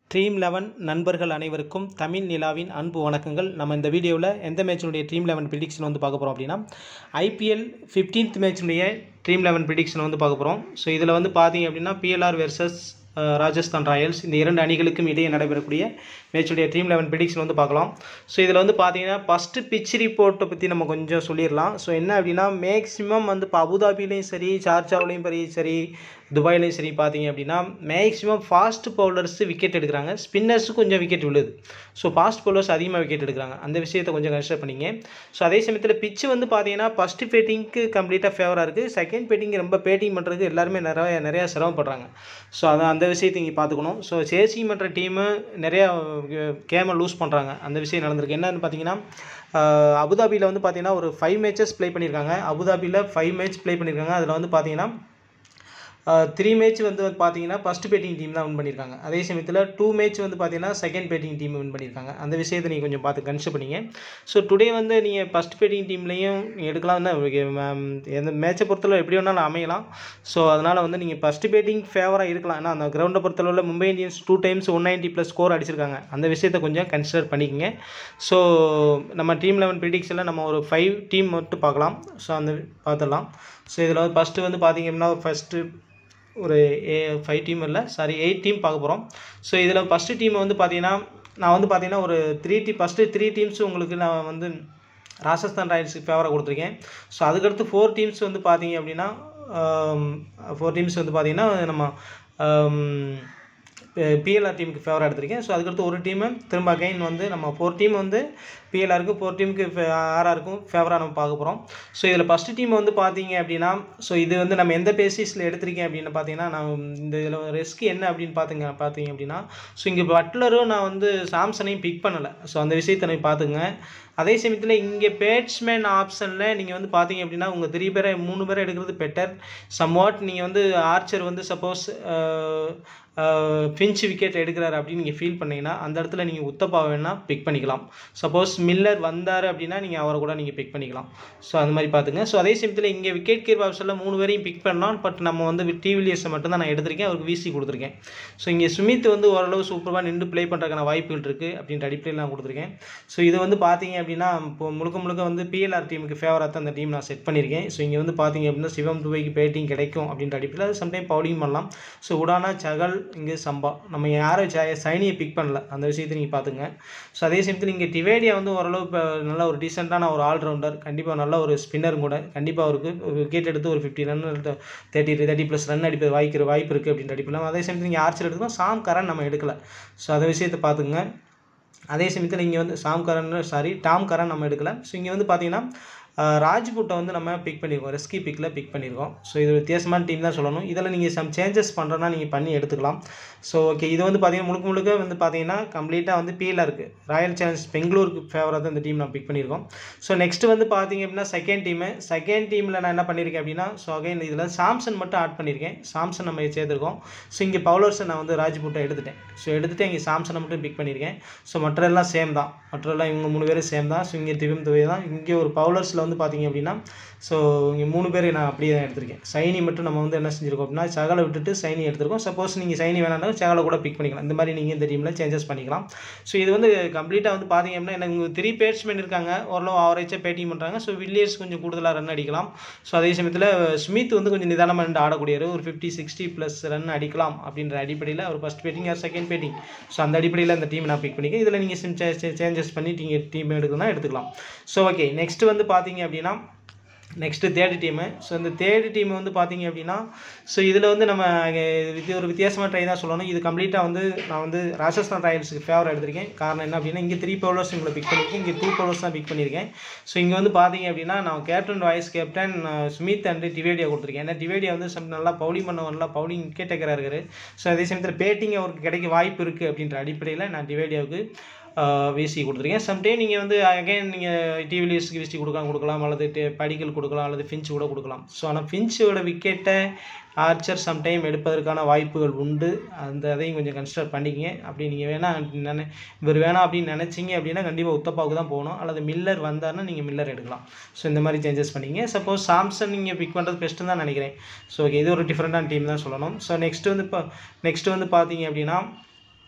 dream eleven நண்பர்கள் அனைவருக்கும் தமிழ் நிலாவின் அன்பு வணக்கங்கள் நம்ம இந்த வீடியோவில் எந்த மேட்சினுடைய ட்ரீம் லெவன் ப்ரிடிக்ஷன் வந்து பார்க்க போகிறோம் அப்படின்னா ஐபிஎல் ஃபிஃப்டீன்த் மேட்சினுடைய ட்ரீம் லெவன் ப்ரிடிக்ஷன் வந்து பார்க்க போகிறோம் ஸோ இதில் வந்து பார்த்தீங்க அப்படின்னா பிஎல்ஆர் வெர்சஸ் ராஜஸ்தான் ராயல்ஸ் இந்த இரண்டு அணிகளுக்கும் இடையே நடைபெறக்கூடிய மேட்சுடைய ட்ரீம் லெவன் ப்ரிடிக்ஷன் வந்து பார்க்கலாம் ஸோ இதில் வந்து பார்த்தீங்கன்னா ஃபஸ்ட்டு பிச் ரிப்போர்ட்டை பற்றி நம்ம கொஞ்சம் சொல்லிடலாம் ஸோ என்ன அப்படின்னா மேக்ஸிமம் வந்து இப்போ அபுதாபிலையும் சரி சார்ஜாவிலையும் சரி சரி துபாயிலையும் சரி பார்த்தீங்க அப்படின்னா மேக்ஸிமம் ஃபாஸ்ட் பவுலர்ஸ் விக்கெட் எடுக்கிறாங்க ஸ்பின்னர்ஸும் கொஞ்சம் விக்கெட் விழுது ஸோ ஃபாஸ்ட் பவுலர்ஸ் அதிகமாக விக்கெட் எடுக்கிறாங்க அந்த விஷயத்தை கொஞ்சம் கன்சிடர் பண்ணிங்க ஸோ அதே சமயத்தில் பிச்சு வந்து பார்த்தீங்கன்னா ஃபஸ்ட்டு பேட்டிங்க்கு கம்ப்ளீட்டாக ஃபேவராக இருக்குது செகண்ட் பேட்டிங் ரொம்ப பேட்டிங் பண்ணுறதுக்கு எல்லாருமே நிறைய நிறையா சிரமப்படுறாங்க ஸோ அதை அந்த விஷயத்தை இங்கே பார்த்துக்கணும் ஸோ சேசி பண்ணுற டீமு நிறையா கேமை லூஸ் பண்ணுறாங்க அந்த விஷயம் நடந்திருக்கு என்னன்னு பார்த்தீங்கன்னா அபுதாபியில் வந்து பார்த்தீங்கன்னா ஒரு ஃபைவ் மேட்சஸ் ப்ளே பண்ணியிருக்காங்க அபுதாபியில் ஃபைவ் மேட்ச் ப்ளே பண்ணியிருக்காங்க அதில் வந்து பார்த்தீங்கன்னா த்ரீ மேட்ச் வந்து பார்த்தீங்கன்னா ஃபஸ்ட் பேட்டிங் டீம் தான் வின் பண்ணியிருக்காங்க அதே சமயத்தில் டூ மேட்ச் வந்து பார்த்தீங்கன்னா செகண்ட் பேட்டிங் டீம் வின் பண்ணியிருக்காங்க அந்த விஷயத்தை நீங்கள் கொஞ்சம் பார்த்து கன்சிடர் பண்ணிங்க ஸோ டுடே வந்து நீங்கள் ஃபஸ்ட் பேட்டிங் டீம்லேயும் எடுக்கலாம் தான் எந்த மேட்சை பொறுத்தளவு எப்படி வேணாலும் அமையலாம் ஸோ அதனால் வந்து நீங்கள் ஃபஸ்ட்டு பேட்டிங் ஃபேவராக இருக்கலாம் ஏன்னா அந்த கிரவுண்டை பொறுத்தளவில் Mumbai Indians two times one ninety plus score அடிச்சிருக்காங்க அந்த விஷயத்தை கொஞ்சம் கன்சிடர் பண்ணிக்கங்க ஸோ நம்ம டீம் லெவன் ப்ரிடிக்ஷனில் நம்ம ஒரு ஃபைவ் டீம் மட்டும் பார்க்கலாம் ஸோ அந்த பார்த்துடலாம் ஸோ இதில் வந்து ஃபஸ்ட்டு வந்து பார்த்திங்க அப்படின்னா ஃபஸ்ட்டு ஒரு ஏ ஃபைவ் டீம் இல்லை சாரி எயிட் டீம் பார்க்க போகிறோம் ஸோ இதில் ஃபஸ்ட்டு டீம் வந்து பார்த்தீங்கன்னா நான் வந்து பார்த்தீங்கன்னா ஒரு த்ரீ டீ ஃபஸ்ட்டு த்ரீ டீம்ஸ் உங்களுக்கு நான் வந்து ராஜஸ்தான் ராயல்ஸுக்கு ஃபேவராக கொடுத்துருக்கேன் ஸோ அதுக்கடுத்து ஃபோர் டீம்ஸ் வந்து பார்த்தீங்க அப்படின்னா ஃபோர் டீம்ஸ் வந்து பார்த்தீங்கன்னா நம்ம பிஎல்ஆர் டீமுக்கு ஃபேவராக எடுத்திருக்கேன் ஸோ அதுக்கடுத்து ஒரு டீமு திரும்ப அகைன் வந்து நம்ம ஃபோர் டீம் வந்து பிஎல்ஆருக்கும் ஃபோர் டீமுக்கு ஆர்ஆருக்கும் ஃபேவராக நம்ம பார்க்க போகிறோம் ஸோ இதில் ஃபஸ்ட்டு டீம் வந்து பார்த்தீங்க அப்படின்னா ஸோ இது வந்து நம்ம எந்த பேசிஸில் எடுத்திருக்கேன் அப்படின்னு பார்த்தீங்கன்னா நான் இந்த இதில் ரிஸ்க் என்ன அப்படின்னு பார்த்துங்க பார்த்தீங்க அப்படின்னா ஸோ இங்கே பட்லரும் நான் வந்து சாம்சனையும் பிக் பண்ணலை ஸோ அந்த விஷயத்தை நான் பார்த்துங்க அதே சமயத்தில் இங்கே பேட்ஸ்மேன் ஆப்ஷனில் நீங்கள் வந்து பார்த்தீங்க அப்படின்னா உங்கள் த்ரீ பேரை மூணு பேரை எடுக்கிறது பெட்டர் சம்வாட் நீங்கள் வந்து ஆர்ச்சர் வந்து சப்போஸ் பிஞ்ச் விக்கெட் எடுக்கிறாரு அப்படின்னு நீங்கள் ஃபீல் பண்ணிங்கன்னா அந்த இடத்துல நீங்கள் உத்தப்பா வேணால் பிக் பண்ணிக்கலாம் சப்போஸ் மில்லர் வந்தார் அப்படின்னா நீங்கள் அவரை கூட நீங்கள் பிக் பண்ணிக்கலாம் ஸோ அந்த மாதிரி பார்த்துங்க ஸோ அதே சமயத்தில் இங்கே விக்கெட் கீர் ஆப்ஷனில் மூணு பேரையும் பிக் பண்ணலாம் பட் நம்ம வந்து டிவிலியர்ஸை மட்டும் தான் நான் எடுத்திருக்கேன் அவருக்கு விசி கொடுத்துருக்கேன் ஸோ இங்கே சுமித் வந்து ஓரளவு சூப்பராக நின்று ப்ளே பண்ணுறதுக்கான வாய்ப்புகள் இருக்குது அப்படின்ற அடிப்படையில் நான் கொடுத்துருக்கேன் ஸோ இது வந்து பார்த்தீங்க அப்படின்னா இப்போ முழுக்க முழுக்க வந்து பிஎல்ஆர் டீமுக்கு ஃபேவராக தான் அந்த டீம் நான் செட் பண்ணியிருக்கேன் ஸோ இங்கே வந்து பார்த்தீங்க அப்படின்னா சிவம் துவைக்கு பேட்டிங் கிடைக்கும் அப்படின்ற அடிப்படையில் சம்டைம் பவுலிங் பண்ணலாம் ஸோ உடானா சகல் இங்கே சம்பா நம்ம யாரும் சைனியை பிக் பண்ணல அந்த விஷயத்தை நீங்கள் பார்த்துங்க ஸோ அதே சமயத்தில் இங்கே டிவேடியா வந்து ஓரளவு இப்போ நல்ல ஒரு டீசெண்டான ஒரு ஆல்ரவுண்டர் கண்டிப்பாக நல்ல ஒரு ஸ்பின்னரும் கூட கண்டிப்பாக அவருக்கு விக்கெட் எடுத்து ஒரு fifty run thirty thirty plus run அடிப்பது வாய்க்கிற வாய்ப்பு இருக்குது அப்படின்ற அடிப்படையில் அதே சமயத்தில் நீங்கள் ஆர்ச்சர் எடுத்துக்கணும் சாம் கரன் நம்ம எடுக்கல ஸோ அந்த விஷயத்தை பார்த்துங்க அதே சமயத்தில் இங்கே வந்து Sam Curran sorry Tom Curran நம்ம எடுக்கல ஸோ இங்கே வந்து பார்த்தீங்கன்னா ராஜ்புட்டை வந்து நம்ம பிக் பண்ணியிருக்கோம் ரெஸ்கி பிக்கில் பிக் பண்ணியிருக்கோம் ஸோ இது வித்தியாசமான டீம் தான் சொல்லணும் இதில் நீங்கள் சம் சேஞ்சஸ் பண்ணுறோன்னா நீங்கள் பண்ணி எடுத்துக்கலாம் ஸோ ஓகே இது வந்து பார்த்தீங்கன்னா முழுக்க முழுக்க வந்து பார்த்தீங்கன்னா கம்ப்ளீட்டாக வந்து பீலாக இருக்குது ராயல் சேலஞ்ச் பெங்களூருக்கு ஃபேவராக தான் இந்த டீம் நான் பிக் பண்ணியிருக்கோம் ஸோ நெக்ஸ்ட் வந்து பார்த்தீங்க அப்படின்னா செகண்ட் டீமு செகண்ட் டீமில் நான் என்ன பண்ணியிருக்கேன் அப்படின்னா ஸோ அகைன் இதில் சாம்சன் மட்டும் ஆட் பண்ணியிருக்கேன் சாம்சன் நம்ம சேர்த்துருக்கோம் ஸோ இங்கே பவுலர்ஸை நான் வந்து ராஜ்புட்டை எடுத்துட்டேன் ஸோ எடுத்துகிட்டு இங்கே சாம்சனை மட்டும் பிக் பண்ணியிருக்கேன் ஸோ மற்றெல்லாம் சேம் தான் மற்றெல்லாம் இவங்க மூணு பேரும் சேம் தான் ஸோ இங்கே திவிம் துவை தான் இங்கே ஒரு பவுலர்ஸில் வந்து பார்த்தீங்க அப்படின்னா ஸோ இங்கே மூணு பேர் நான் அப்படியே தான் எடுத்திருக்கேன் சைனி மட்டும் நம்ம வந்து என்ன செஞ்சுருக்கோம் அப்படின்னா சகலை விட்டுட்டு சைனி எடுத்திருக்கோம் சப்போஸ் நீங்கள் சைனி வேணாலும் சகலை கூட பிக் பண்ணிக்கலாம் இந்த மாதிரி நீங்கள் இந்த டீமில் சேஞ்சஸ் பண்ணிக்கலாம் ஸோ இது வந்து கம்ப்ளீட்டாக வந்து பார்த்தீங்க அப்படின்னா எனக்கு த்ரீ பேட்ஸ்மேன் இருக்காங்க ஓரளவு ஆவரேஜாக பேட்டிங் பண்ணுறாங்க ஸோ வில்லியர்ஸ் கொஞ்சம் கூடுதலாக ரன் அடிக்கலாம் ஸோ அதே சமயத்தில் ஸ்மித் வந்து கொஞ்சம் நிதானமாக நின்று ஆடக்கூடியவர் ஒரு ஃபிஃப்டி சிக்ஸ்டி ப்ளஸ் ரன் அடிக்கலாம் அப்படின்ற அடிப்படையில் அவர் first batting or second batting so அந்த அடிப்படையில் அந்த டீம் நான் பிக் பண்ணிக்கேன் இதில் நீங்கள் சிம் சேஞ்சஸ் பண்ணி நீங்கள் டீம் எடுக்கணும்னா எடுத்துக்கலாம் ஸோ ஓகே நெக்ஸ்ட் வந்து பார்த்தீங்க அப்படின்னா நெக்ஸ்ட்டு தேர்டு டீமு ஸோ இந்த தேர்டு டீம் வந்து பார்த்தீங்க அப்படின்னா ஸோ இதில் வந்து நம்ம இது ஒரு வித்தியாசமான ட்ரை தான் சொல்லணும் இது கம்ப்ளீட்டாக வந்து நான் வந்து ராஜஸ்தான் ராயல்ஸுக்கு ஃபேவர் எடுத்திருக்கேன் காரணம் என்ன அப்படின்னா இங்கே த்ரீ பவுலர்ஸ் உங்களை பிக் பண்ணியிருக்கேன் இங்கே டூ பவுலர்ஸ் தான் பிக் பண்ணியிருக்கேன் ஸோ இங்கே வந்து பார்த்தீங்க அப்படின்னா நான் captain vice captain Smith and Tewatia கொடுத்துருக்கேன் ஏன்னா டிவேடியா வந்து சம் நல்லா பவுலிங் பண்ண நல்லா பவுலிங் கேட்டக்கராக இருக்காரு ஸோ அதே சமயத்தில் பேட்டிங் அவருக்கு கிடைக்க வாய்ப்பு இருக்குது அப்படின்ற அடிப்படையில் நான் டிவேடியாவுக்கு விசி கொடுத்துருக்கேன் சம்டைம் நீங்கள் வந்து அகைன் நீங்கள் டிவிலியர்ஸ்க்கு விசி கொடுக்கலாம் கொடுக்கலாம் அல்லது படிக்கல் கொடுக்கலாம் அல்லது ஃபின்ச் கூட கொடுக்கலாம் ஸோ ஆனால் ஃபின்ச்சோட விக்கெட்டை ஆர்ச்சர் சம்டைம் எடுப்பதற்கான வாய்ப்புகள் உண்டு அந்த அதையும் கொஞ்சம் கன்சிடர் பண்ணிக்கங்க அப்படி நீங்கள் வேணால் நினை இவர் வேணாம் அப்படின்னு நினச்சிங்க அப்படின்னா கண்டிப்பாக உத்தப்பாவுக்கு தான் போகணும் அல்லது மில்லர் வந்தார்னா நீங்கள் மில்லர் எடுக்கலாம் ஸோ இந்த மாதிரி சேஞ்சஸ் பண்ணிங்க சப்போஸ் சாம்சங் நீங்கள் பிக் பண்ணுறது பெஸ்ட்டுன்னு தான் நினைக்கிறேன் ஸோ ஓகே இது ஒரு டிஃப்ரெண்ட்டான டீம் தான் சொல்லணும் ஸோ நெக்ஸ்ட் வந்து இப்போ நெக்ஸ்ட் வந்து பார்த்தீங்க அப்படின்னா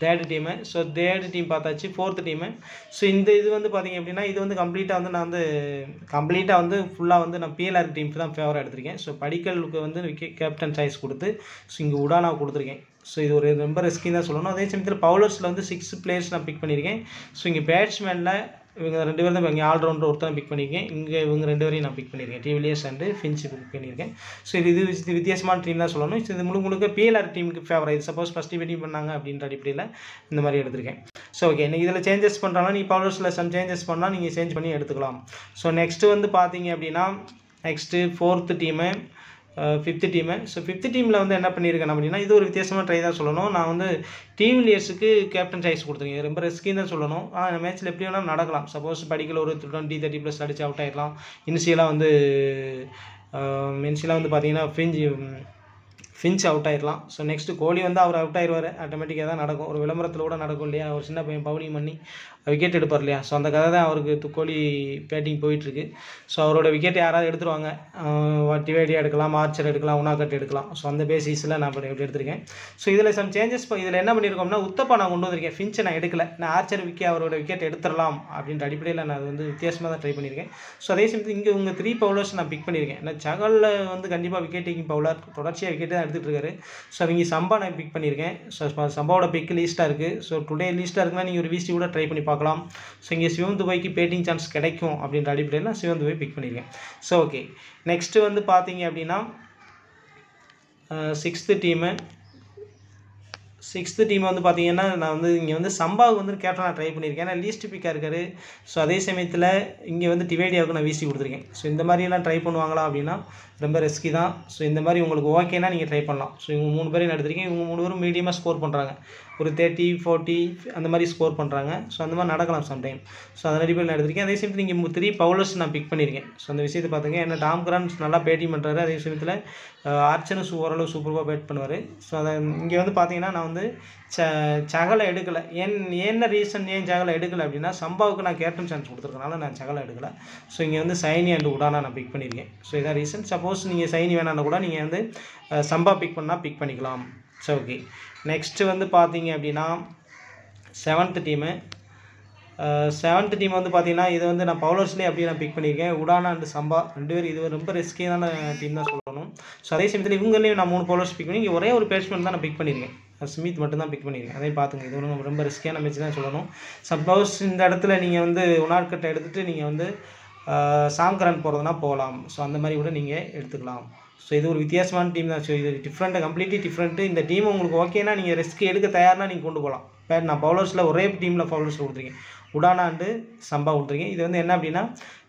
third team so third team பார்த்தாச்சு ஃபோர்த்து டீமு ஸோ இந்த இது வந்து பார்த்தீங்க அப்படின்னா இது வந்து கம்ப்ளீட்டாக வந்து நான் வந்து கம்ப்ளீட்டாக வந்து ஃபுல்லாக வந்து நான் பிஎல்ஆர் டீமுக்கு தான் ஃபேவராக எடுத்திருக்கேன் ஸோ படிக்கலுக்கு வந்து விக்கெட் கேப்டன் சாய்ஸ் கொடுத்து ஸோ இங்கே உடானா கொடுத்துருக்கேன் ஸோ இது ஒரு ரொம்ப ரிஸ்கி தான் சொல்லணும் அதே சமயத்தில் பவுலர்ஸில் வந்து சிக்ஸ் பிளேயர்ஸ் நான் பிக் பண்ணியிருக்கேன் ஸோ இங்கே பேட்ஸ்மேனில் இவங்க ரெண்டு பேரும் தான் இங்கே ஆல்ரவுண்டர் ஒருத்தர் பிக் பண்ணியிருக்கேன் இங்கே இவங்க ரெண்டு பேரையும் நான் பிக் பண்ணியிருக்கேன் டிவிலியர்ஸ் அண்டு ஃபின்ச் பிக் பண்ணியிருக்கேன் ஸோ இது இது வித்- வித்தியாசமான டீம் தான் சொல்லணும் ஸோ இது முழுக்க முழுக்க பிஎல்ஆர் டீமுக்கு ஃபேவர் இது சப்போஸ் ஃபஸ்ட் டீம் பண்ணாங்க அப்படின்ற அடிப்படையில் இந்த மாதிரி எடுத்திருக்கேன் ஸோ ஓகே நீங்கள் இதில் சேஞ்சஸ் பண்ணுறாங்கன்னா நீங்கள் பவுலர்ஸில் சம் சேஞ்சஸ் பண்ணால் நீங்கள் சேஞ்ச் பண்ணி எடுத்துக்கலாம் ஸோ நெக்ஸ்ட்டு வந்து பார்த்தீங்க அப்படின்னா next fourth team fifth team so fifth டீமில் வந்து என்ன பண்ணியிருக்கேன் அப்படின்னா இது ஒரு வித்தியாசமான ட்ரை தான் சொல்லணும் நான் வந்து டீம் லியர்ஸுக்கு கேப்டன் சாய்ஸ் கொடுத்துருக்கேன் இது ரொம்ப ரிஸ்கின்னு தான் சொல்லணும் ஆனால் இந்த மேட்ச்சில் எப்படி வேணாலும் நடக்கலாம் சப்போஸ் படிக்கல ஒரு டுவெண்ட்டி தேர்ட்டி ப்ளஸ் அடிச்சு அவுட் ஆயிடலாம் இனிஷியலாக வந்து இனிஷியலாக வந்து பார்த்தீங்கன்னா ஃபிஞ்ச் ஃபின்ச் அவுட் ஆயிடலாம் ஸோ நெக்ஸ்ட்டு கோலி வந்து அவர் அவுட் ஆயிடுவார் ஆட்டோமேட்டிக்காக தான் நடக்கும் ஒரு விளம்பரத்தில் கூட நடக்கும் இல்லையா ஒரு சின்ன பையன் பவுலிங் பண்ணி விக்கெட் எடுப்பார் இல்லையா ஸோ அந்த கதை தான் அவருக்கு து- கோலி பேட்டிங் போயிட்டுருக்கு ஸோ அவரோட விக்கெட் யாராவது எடுத்துருவாங்க டிவேடி எடுக்கலாம் ஆர்ச்சர் எடுக்கலாம் உனாக்கட் எடுக்கலாம் ஸோ அந்த பேசிஸில் நான் இப்படி இப்படி எடுத்திருக்கேன் ஸோ இதில் சம் சேஞ்சஸ் இதில் என்ன பண்ணியிருக்கோம்னா உத்தப்பா நான் கொண்டு வந்திருக்கேன் ஃபின்ச்சை நான் எடுக்கல நான் ஆர்ச்சர் விக்கி அவரோட விக்கெட் எடுத்துடலாம் அப்படின்ற அடிப்படையில் நான் அது வந்து வித்தியாசமாக தான் ட்ரை பண்ணியிருக்கேன் ஸோ அதே சமயத்தில் இங்கே உங்கள் த்ரீ பவுலர்ஸ் நான் பிக் பண்ணியிருக்கேன் நான் சகலில் வந்து கண்டிப்பாக விக்கெட் டேக்கிங் பவுலர் தொடர்ச்சியாக விக்கெட் தான் எடுத்துகிட்டு இருக்காரு ஸோ அவங்க சம்பா நான் பிக் பண்ணியிருக்கேன் ஸோ சம்பாவோட பிக் லீஸ்ட்டாக இருக்குது ஸோ டுடே லீஸ்ட்டாக இருக்குன்னா நீங்கள் ஒரு விசி கூட ட்ரை பண்ணி பார்க்கலாம் ஸோ இங்கே சிவம் துபாய்க்கு பேட்டிங் சான்ஸ் கிடைக்கும் அப்படின்ற அடிப்படையில் நான் சிவம் துபாய் பிக் பண்ணியிருக்கேன் ஸோ ஓகே நெக்ஸ்ட்டு வந்து பார்த்தீங்க அப்படின்னா சிக்ஸ்த்து டீமு சிக்ஸ்த்து டீம் வந்து பார்த்தீங்கன்னா நான் வந்து இங்கே வந்து சம்பாவுக்கு வந்து கேப்டனாக ட்ரை பண்ணியிருக்கேன் ஏன்னா லீஸ்ட் பிக்காக இருக்காரு ஸோ அதே சமயத்தில் இங்கே வந்து டிவேடியாவுக்கு நான் வீசி கொடுத்துருக்கேன் ஸோ இந்த மாதிரியெல்லாம் ட்ரை பண்ணுவாங்களா அப்படின்னா ரொம்ப ரிஸ்கி தான் ஸோ இந்த மாதிரி உங்களுக்கு ஓகேனா நீங்கள் ட்ரை பண்ணலாம் ஸோ இவங்க மூணு பேரையும் எடுத்திருக்கேன் இவங்க மூணு பேரும் மீடியமாக ஸ்கோர் பண்ணுறாங்க ஒரு தேர்ட்டி ஃபோர்ட்டி அந்த மாதிரி ஸ்கோர் பண்ணுறாங்க ஸோ அந்த மாதிரி நடக்கலாம் சம்டைம் ஸோ அதன் அடிப்படையில் நான் எடுத்திருக்கேன் அதே சமயத்தில் இங்கே த்ரீ பவுலர்ஸ் நான் பிக் பண்ணியிருக்கேன் ஸோ அந்த விஷயத்தை பார்த்துங்க என்ன டாம் கிரான்ஸ் நல்லா பேட்டிங் பண்ணுறாரு அதே சமயத்தில் ஆர்ச்சனும் சூ ஓரளவு சூப்பராக பேட் பண்ணுவார் ஸோ அதை இங்கே வந்து பார்த்தீங்கன்னா நான் வந்து ச சகலை எடுக்கலை ஏன் என்ன ரீசன் ஏன் சகலை எடுக்கலை அப்படின்னா சம்பாவுக்கு நான் கேப்டன் சான்ஸ் கொடுத்துருக்கனால நான் சகலை எடுக்கலை ஸோ இங்கே வந்து சைனி அண்ட் உடானா நான் பிக் பண்ணியிருக்கேன் ஸோ இதான் ரீசன் சப்போஸ் நீங்கள் சைனி வேணான்னா கூட நீங்கள் வந்து அஹ், சம்பா பிக் பண்ணால் பிக் பண்ணிக்கலாம் ஸோ ஓகே நெக்ஸ்ட்டு வந்து பார்த்தீங்க அப்படின்னா செவன்த்து டீமு செவன்த் டீம் வந்து பார்த்தீங்கன்னா இது வந்து நான் பவுலர்ஸ்லேயே அப்படியே நான் பிக் பண்ணியிருக்கேன் உடானா அண்ட் சம்பா ரெண்டு பேரும் இது ரொம்ப ரிஸ்கியான டீம் தான் சொல்லணும் ஸோ அதே சமயத்தில் இவங்களையும் நான் மூணு பவுலர்ஸ் பிக் பண்ணி இங்கே ஒரே ஒரு பேட்ஸ்மேன் தான் நான் பிக் பண்ணியிருக்கேன் அது ஸ்மித் மட்டும் தான் பிக் பண்ணியிருக்கேன் அதையும் பார்த்துங்க இது ஒன்றும் ரொம்ப ரிஸ்கியான மேட்ச் தான் சொல்லணும் சப்போஸ் இந்த இடத்துல நீங்கள் வந்து உனார்கட்டை எடுத்துகிட்டு நீங்கள் வந்து சாம்கரன் போகிறதுனா போகலாம் ஸோ அந்த மாதிரி கூட நீங்கள் எடுத்துக்கலாம் ஸோ இது ஒரு வித்தியாசமான டீம் தான் ஸோ இது டிஃப்ரெண்ட்டு கம்ப்ளீட்லி டிஃப்ரெண்ட்டு இந்த டீம் உங்களுக்கு ஓகேனா நீங்கள் ரிஸ்க் எடுக்க தயார்னா நீங்கள் கொண்டு போகலாம் பேட் நான் பவுலர்ஸில் ஒரே டீமில் பவுலர்ஸ் கொடுத்துருக்கேன் உடானா அண்டு சம்பா கொடுத்துருக்கேன் இது வந்து என்ன அப்படின்னா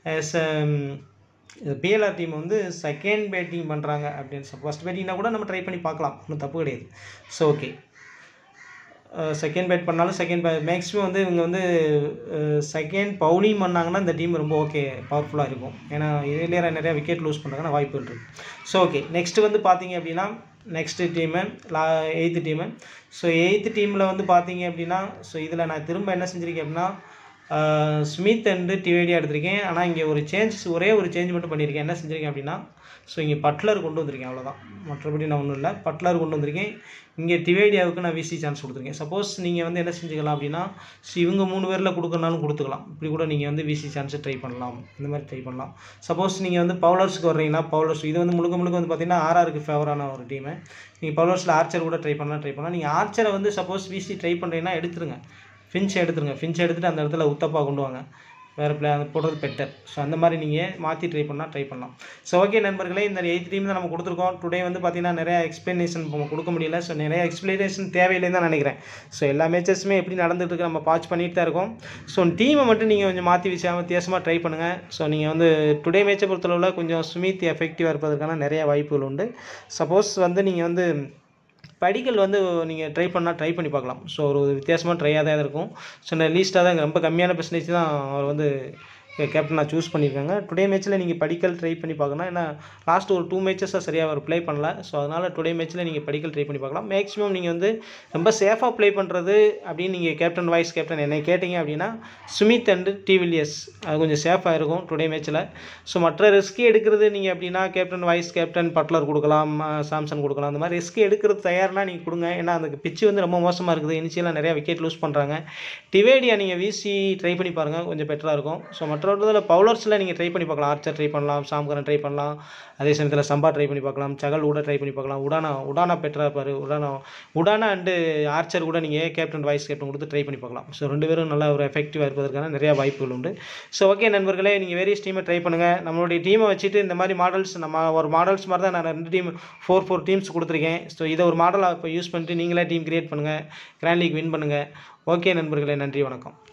பிஎல்ஆர் டீம் வந்து செகண்ட் பேட்டிங் பண்ணுறாங்க அப்படின்னு ஃபஸ்ட் பேட்டிங்னா கூட நம்ம ட்ரை பண்ணி பார்க்கலாம் ஒன்றும் தப்பு கிடையாது ஸோ ஓகே செகண்ட் பேட் பண்ணாலும் செகண்ட் பே மேக்ஸிமம் வந்து இவங்க வந்து செகண்ட் பவுலிங் பண்ணாங்கன்னா இந்த டீம் ரொம்ப ஓகே பவர்ஃபுல்லாக இருக்கும் ஏன்னா இதிலேயே நிறையா விக்கெட் லூஸ் பண்ணுறாங்கன்னா வாய்ப்புகள் இருக்குது ஸோ ஓகே நெக்ஸ்ட்டு வந்து பார்த்தீங்க அப்படின்னா நெக்ஸ்ட்டு டீமு லா எயித்து டீமு ஸோ எயித்து டீமில் வந்து பார்த்தீங்க அப்படின்னா ஸோ இதில் நான் திரும்ப என்ன செஞ்சுருக்கேன் அப்படின்னா ஆஹ் ஸ்மித் அண்டு டிவேடியாக எடுத்திருக்கேன் ஆனால் இங்கே ஒரு சேஞ்ச் ஒரே ஒரு சேஞ்ச் மட்டும் பண்ணியிருக்கேன் என்ன செஞ்சுருக்கேன் அப்படின்னா ஸோ இங்கே பட்லர் கொண்டு வந்திருக்கேன் அவ்வளோதான் மற்றபடி நான் ஒன்றும் இல்லை பட்லர் கொண்டு வந்திருக்கேன் இங்கே டிவேடியாவுக்கு நான் விசி சான்ஸ் கொடுத்துருக்கேன் சப்போஸ் நீங்கள் வந்து என்ன செஞ்சுக்கலாம் அப்படின்னா ஸோ இவங்க மூணு பேரில் கொடுக்கறனாலும் கொடுத்துக்கலாம் இப்படி கூட நீங்கள் வந்து விசி சான்ஸை ட்ரை பண்ணலாம் இந்த மாதிரி ட்ரை பண்ணலாம் சப்போஸ் நீங்கள் வந்து பவுலர்ஸ்க்கு வர்றீங்கன்னா பவுலர்ஸ் இது வந்து முழுக்க முழுக்க வந்து பார்த்தீங்கன்னா ஆர்ஆருக்கு ஃபேவரான ஒரு டீமு நீங்கள் பவுலர்ஸில் ஆர்ச்சர் கூட ட்ரை பண்ணலாம் ட்ரை பண்ணலாம் நீங்கள் ஆர்ச்சரை வந்து சப்போஸ் விசி ட்ரை பண்ணுறீங்கன்னா எடுத்துருங்க ஃபின்ச் எடுத்துருங்க ஃபின்ச் எடுத்துகிட்டு அந்த இடத்துல உத்தப்பா கொண்டு வாங்க வேறு பிளே அது போடுறது பெட்டர் ஸோ அந்த மாதிரி நீங்கள் மாற்றி ட்ரை பண்ணால் ட்ரை பண்ணலாம் ஸோ ஓகே நண்பர்களே இந்த எயிட் டீம் தான் நம்ம கொடுத்துருக்கோம் டுடே வந்து பார்த்தீங்கன்னா நிறைய எக்ஸ்ப்ளனேஷன் நம்ம கொடுக்க முடியல ஸோ நிறைய எக்ஸ்ப்ளனேஷன் தேவையில்லைன்னு தான் நினைக்கிறேன் ஸோ எல்லா மேட்சஸுமே எப்படி நடந்துட்டு இருக்கு நம்ம வாட்ச் பண்ணிட்டு தான் இருக்கோம் ஸோ டீமை மட்டும் நீங்கள் கொஞ்சம் மாற்றி விஷயம் வித்தியாசமாக ட்ரை பண்ணுங்கள் ஸோ நீங்கள் வந்து டுடே மேட்சை பொறுத்தளவில் கொஞ்சம் ஸ்மித் எஃபெக்டிவாக இருப்பதற்கான நிறைய வாய்ப்புகள் உண்டு சப்போஸ் வந்து நீங்கள் வந்து படிக்கல் வந்து நீங்கள் ட்ரை பண்ணால் ட்ரை பண்ணி பார்க்கலாம் ஸோ ஒரு வித்தியாசமாக ட்ரையாக தான் இருக்கும் ஸோ நான் லீஸ்ட்டாக தான் ரொம்ப கம்மியான பெர்சன்டேஜ் தான் அவர் வந்து கேப்டனாக சூஸ் பண்ணியிருக்காங்க டுடே மேட்ச்சில் நீங்கள் படிக்கல் ட்ரை பண்ணி பார்க்கணும் ஏன்னா லாஸ்ட் ஒரு டூ மேட்சஸாக சரியாக அவர் ப்ளே பண்ணல ஸோ அதனால் டுடே மேட்ச்சில் நீங்கள் படிக்கல் ட்ரை பண்ணி பார்க்கலாம் மேக்ஸிமம் நீங்கள் வந்து ரொம்ப சேஃபாக ப்ளே பண்ணுறது அப்படின்னு நீங்கள் கேப்டன் வைஸ் கேப்டன் என்னை கேட்டிங்க அப்படின்னா சுமித் அண்டு டிவிலியர்ஸ் அது கொஞ்சம் சேஃபாக இருக்கும் டுடே மேட்ச்சில் ஸோ மற்ற ரிஸ்க் எடுக்கிறது நீங்கள் அப்படின்னா கேப்டன் வைஸ் கேப்டன் பட்லர் கொடுக்கலாம் அஹ் சாம்சன் கொடுக்கலாம் அந்த மாதிரி ரிஸ்க் எடுக்கிறது தயார்னா நீங்கள் கொடுங்க ஏன்னா அந்த பிச்சு வந்து ரொம்ப மோசமாக இருக்குது இனிஷியலாக நிறையா விக்கெட் லூஸ் பண்ணுறாங்க டிவேடியா நீங்கள் வீசி ட்ரை பண்ணி பாருங்கள் கொஞ்சம் பெட்டராக இருக்கும் ஸோ மற்றவர்களில் பவுலர்ஸில் நீங்கள் ட்ரை பண்ணி பார்க்கலாம் ஆர்ச்சர் ட்ரை பண்ணலாம் சாம்கரன் ட்ரை பண்ணலாம் அதே சமயத்தில் சம்பா ட்ரை பண்ணி பார்க்கலாம் சகல் கூட ட்ரை பண்ணி பார்க்கலாம் உடானா உடானா பெட்டராக இருப்பார் உடானா உடானா அண்டு ஆர்ச்சர் கூட நீங்கள் கேப்டன் வைஸ் கேப்டன் கொடுத்து ட்ரை பண்ணி பார்க்கலாம் ஸோ ரெண்டு பேரும் நல்ல ஒரு எஃபெக்டிவாக இருப்பதற்கான நிறையா வாய்ப்புகள் உண்டு ஸோ ஓகே நண்பர்களே நீங்கள் வேரியஸ் டீமை ட்ரை பண்ணுங்கள் நம்மளுடைய டீமை வச்சுட்டு இந்த மாதிரி மாடல்ஸ் நம்ம ஒரு மாடல்ஸ் மாதிரி தான் நான் ரெண்டு டீம் ஃபோர் ஃபோர் டீம்ஸ் கொடுத்துருக்கேன் ஸோ இதை ஒரு மாடலாக இப்போ யூஸ் பண்ணிட்டு நீங்களே டீம் கிரியேட் பண்ணுங்கள் கிராண்ட் லீக் வின் பண்ணுங்கள் ஓகே நண்பர்களே நன்றி வணக்கம்